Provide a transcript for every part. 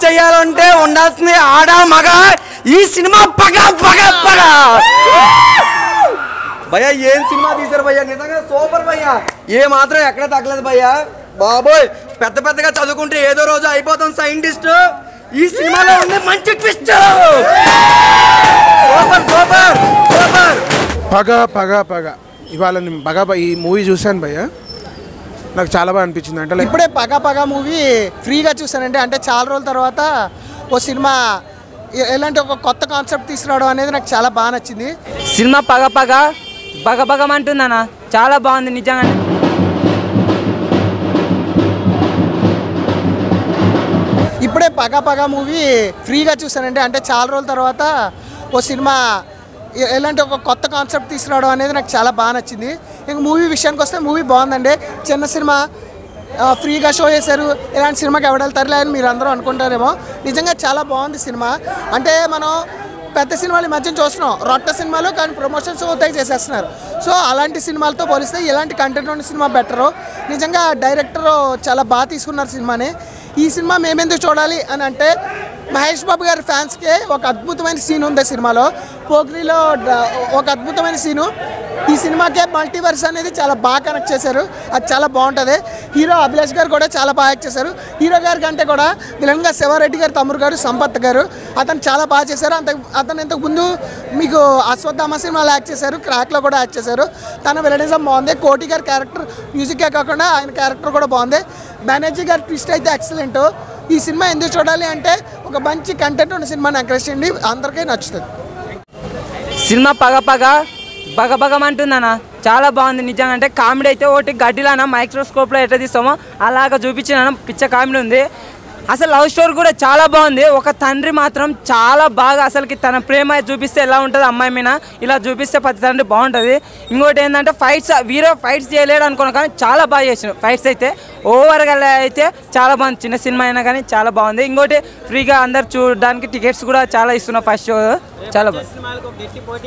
చెయ్యాలంటే ఉండాల్సింది ఆడ మగ ఈ సినిమా పగ పగ పగ భయ్యా ఏం సినిమా తీశారు భయ్యా నిజంగా సూపర్ భయ్యా ఏ మాత్రం ఎక్కడ తగ్గలేదు భయ్యా బాబోయ్ పెద్ద పెద్దగా చదువుకుంటే ఏదో రోజు అయిపోతాం సైంటిస్ట్ ఈ సినిమాలో ఉంది మంచి ట్విస్ట్ సూపర్ సూపర్ సూపర్ పగ పగ పగ ఇవాళ నేను పగ ప- ఈ మూవీ చూశాను భయ్య నాకు చాలా బాగా అనిపించింది అంటే లైక్ ఇప్పుడే పగ పగ మూవీ ఫ్రీగా చూసానండి అంటే చాలా రోజుల తర్వాత ఓ సినిమా ఎ- ఎలాంటి ఒక కొత్త కాన్సెప్ట్ తీసుకురావడం అనేది నాకు చాలా బాగా నచ్చింది సినిమా పగ పగ బగ బగమంటుందన్న చాలా బాగుంది నిజంగా ఇప్పుడే పగ పగ మూవీ ఫ్రీగా చూసానండి అంటే చాలా రోజుల తర్వాత ఓ సినిమా ఎ- ఎలాంటి ఒక కొత్త కాన్సెప్ట్ తీసుకురావడం అనేది నాకు చాలా బాగా నచ్చింది ఇంక మూవీ విషయానికి వస్తే మూవీ బాగుందండి చిన్న సినిమా ఆ, ఫ్రీగా షో చేశారు ఇలాంటి సినిమాకి ఎవడెళ్తారులే అని మీరు అందరూ అనుకుంటారేమో నిజంగా చాలా బాగుంది సినిమా అంటే మనం పెద్ద సినిమాలు ఈ మధ్య చూస్తున్నాం రొట్ట సినిమాలు కానీ ప్రమోషన్స్ అవుతాయి చేసేస్తున్నారు సో అలాంటి సినిమాలతో పోలిస్తే ఇలాంటి కంటెంట్ ఉన్న సినిమా బెటరు నిజంగా డైరెక్టర్ చాలా బాగా తీసుకున్నారు సినిమాని ఈ సినిమా మేమెందుకు చూడాలి అని అంటే మహేష్ బాబు గారి ఫ్యాన్స్కి ఒక అద్భుతమైన సీన్ ఉంది సినిమాలో పోగ్రీలో డ- ఒక అద్భుతమైన సీను ఈ సినిమాకే మల్టీవర్స్ అనేది చాలా బాగా కనెక్ట్ చేశారు అది చాలా బాగుంటుంది హీరో అభిలాష్ గారు కూడా చాలా బాగా యాక్ట్ చేశారు హీరో గారి కంటే కూడా విలన్గా శివారెడ్డి గారు తమ్ముడు గారు సంపత్ గారు అతను చాలా బాగా చేశారు అంత అతను ఇంతకు ముందు మీకు అశ్వత్థామ సినిమాలో యాక్ట్ చేశారు క్రాక్లో కూడా యాక్ట్ చేశారు తన విలనిజం బాగుంది కోటి గారి క్యారెక్టర్ మ్యూజికే కాకుండా ఆయన క్యారెక్టర్ కూడా బాగుంది బెనర్జీ గారి ట్విస్ట్ అయితే ఎక్సలెంట్ ఈ సినిమా ఎందుకు చూడాలి అంటే ఒక మంచి కంటెంట్ ఉన్న సినిమాని ఎంకరేజ్ చేయండి అందరికీ నచ్చుతుంది సినిమా పగ పగ బగ బగమంటుందన్న చాలా బాగుంది నిజంగా అంటే కామెడీ అయితే ఒకటి గడ్డిలాన మైక్రోస్కోప్లో ఎట్లా తీస్తామో అలాగ చూపించిన పిచ్చ కామెడీ ఉంది అసలు లవ్ స్టోరీ కూడా చాలా బాగుంది ఒక తండ్రి మాత్రం చాలా బాగా అసలుకి తన ప్రేమ చూపిస్తే ఎలా ఉంటుంది అమ్మాయి మీద ఇలా చూపిస్తే ప్రతి తండ్రి బాగుంటుంది ఇంకోటి ఏంటంటే ఫైట్స్ వీరో ఫైట్స్ చేయలేడు అనుకున్నా కానీ చాలా బాగా చేసిన ఫైట్స్ అయితే ఓవర్గా అయితే చాలా బాగుంది చిన్న సినిమా అయినా కానీ చాలా బాగుంది ఇంకోటి ఫ్రీగా అందరు చూడడానికి టికెట్స్ కూడా చాలా ఇస్తున్నారు ఫస్ట్ షో చాలా బాగుంది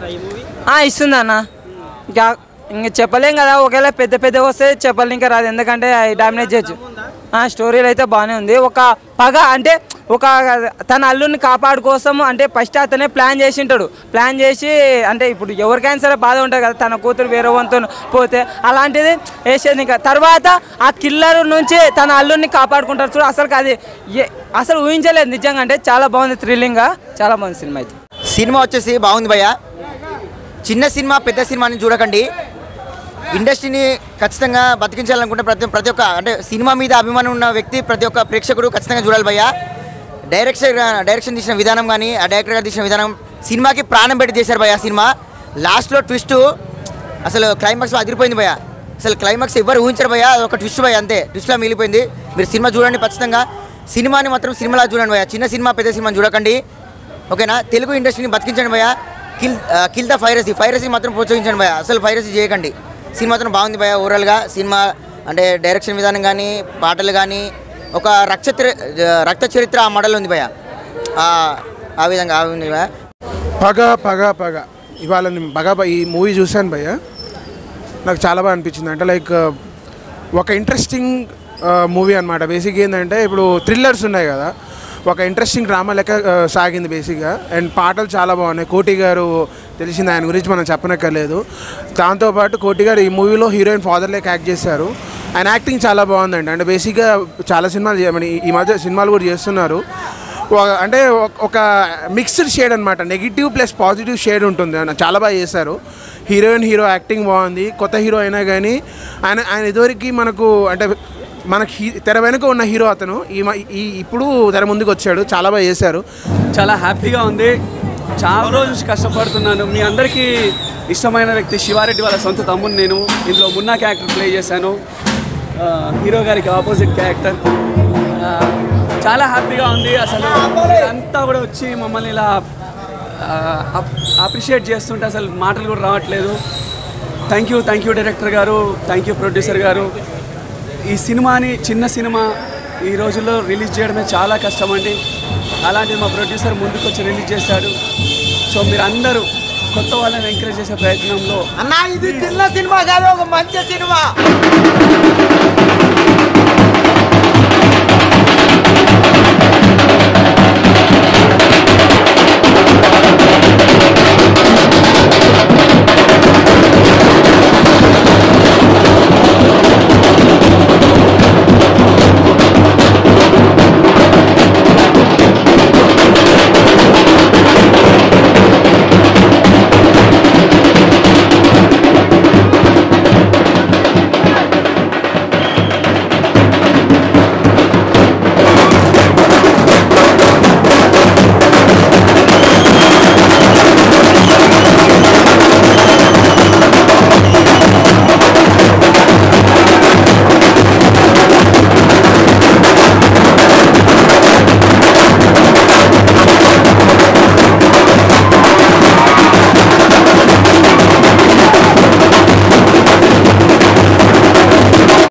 ఆ, ఇస్తుంది అన్న ఇంకా ఇంకా చెప్పలేం కదా ఒకవేళ పెద్ద పెద్ద వస్తే చెప్పలేం ఇంకా రాదు ఎందుకంటే అవి డామినేట్ చేయొచ్చు ఆ, స్టోరీలు అయితే బాగానే ఉంది ఒక పగ అంటే ఒక తన అల్లుని కాపాడు కోసం అంటే ఫస్ట్ అతనే ప్లాన్ చేసి ఉంటాడు ప్లాన్ చేసి అంటే ఇప్పుడు ఎవరికైనా సరే బాధ ఉంటుంది కదా తన కూతురు వేరే వంతు పోతే అలాంటిది వేసేది ఇంకా తర్వాత ఆ కిల్లర్ నుంచి తన అల్లుని కాపాడుకుంటారు చూడు అసలు అది ఏ- అసలు ఊహించలేదు నిజంగా అంటే చాలా బాగుంది థ్రిల్లింగ్గా చాలా బాగుంది సినిమా అయితే సినిమా వచ్చేసి బాగుంది భయ్య చిన్న సినిమా పెద్ద సినిమాని చూడకండి ఇండస్ట్రీని ఖచ్చితంగా బతికించాలనుకుంటే ప్రతి ప్రతి ఒక్క అంటే సినిమా మీద అభిమానం ఉన్న వ్యక్తి ప్రతి ఒక్క ప్రేక్షకుడు ఖచ్చితంగా చూడాలి భయ్య డైరెక్షన్ డైరెక్షన్ తీసిన విధానం కానీ ఆ డైరెక్టర్ గారు తీసిన విధానం సినిమాకి ప్రాణం పెట్టి చేశారు భయ్య సినిమా లాస్ట్లో ట్విస్ట్ అసలు క్లైమాక్స్ అదిరిపోయింది భయ్య అసలు క్లైమాక్స్ ఎవరు ఊహించరు భయ్య అది ఒక ట్విస్ట్ భయ్య అంతే ట్విస్ట్లో మిగిలిపోయింది మీరు సినిమా చూడండి ఖచ్చితంగా సినిమాని మాత్రం సినిమాలా చూడండి భయ్య చిన్న సినిమా పెద్ద సినిమాని చూడకండి ఓకేనా తెలుగు ఇండస్ట్రీని బతికించండి భయ్య కిల్ ఆ, కిల్ ద ఫైరసీ ఫైరసీ మాత్రం ప్రోత్సహించండి భయ్య అసలు ఫైరసీ చేయకండి సినిమా మాత్రం బాగుంది భయ్య ఓవరాల్గా సినిమా అంటే డైరెక్షన్ విధానం కానీ పాటలు కానీ ఒక రక్త రక్త చరిత్ర ఆ మోడల్ ఉంది భయ్య ఆ, ఆ విధంగా ఆ ఉంది భయ్య పగ పగ పగ ఇవాళ నేను పగ ప- ఈ మూవీ చూశాను భయ్య నాకు చాలా బాగా అనిపించింది అంటే లైక్ ఒక ఇంట్రెస్టింగ్ మూవీ అనమాట బేసిక్ ఏంటంటే ఇప్పుడు థ్రిల్లర్స్ ఉన్నాయి కదా ఒక ఇంట్రెస్టింగ్ డ్రామా లెక్క ఆ, సాగింది బేసిక్గా అండ్ పాటలు చాలా బాగున్నాయి కోటి గారు తెలిసింది ఆయన గురించి మనం చెప్పనక్కర్లేదు దాంతోపాటు కోటి గారు ఈ మూవీలో హీరోయిన్ ఫాదర్ లెక్క యాక్ట్ చేశారు ఆయన యాక్టింగ్ చాలా బాగుందండి అంటే బేసిక్గా చాలా సినిమాలు చే- మన ఈ- ఈ మధ్య సినిమాలు కూడా చేస్తున్నారు ఒక- అంటే ఒక- ఒక మిక్స్డ్ షేడ్ అనమాట నెగిటివ్ ప్లస్ పాజిటివ్ షేడ్ ఉంటుంది ఆయన చాలా బాగా చేశారు హీరోయిన్ హీరో యాక్టింగ్ బాగుంది కొత్త హీరో అయినా కానీ ఆయన ఆయన ఇదివరకు మనకు అంటే మనకి హీ- తెర వెనుక ఉన్న హీరో అతను ఈ మ- ఈ ఇప్పుడు తెర ముందుకు వచ్చాడు చాలా బాగా చేశారు చాలా హ్యాపీగా ఉంది చాలా రోజుల నుంచి కష్టపడుతున్నాను మీ అందరికీ ఇష్టమైన వ్యక్తి శివారెడ్డి వాళ్ళ సొంత తమ్ముని నేను ఇందులో మున్నా క్యారెక్టర్ ప్లే చేశాను ఆ, హీరో గారికి ఆపోజిట్ క్యారెక్టర్ ఆ, చాలా హ్యాపీగా ఉంది అసలు అంతా కూడా వచ్చి మమ్మల్ని ఇలా అప్రిషియేట్ చేస్తుంటే అసలు మాటలు కూడా రావట్లేదు thank you thank you director గారు థ్యాంక్ యూ ప్రొడ్యూసర్ గారు ఈ సినిమాని చిన్న సినిమా ఈ రోజుల్లో రిలీజ్ చేయడమే చాలా కష్టం అండి అలాంటిది మా ప్రొడ్యూసర్ ముందుకు వచ్చి రిలీజ్ చేశాడు సో మీరు అందరూ కొత్త వాళ్ళని ఎంకరేజ్ చేసే ప్రయత్నంలో అన్నా ఇది చిన్న సినిమా కాదు ఒక మంచి సినిమా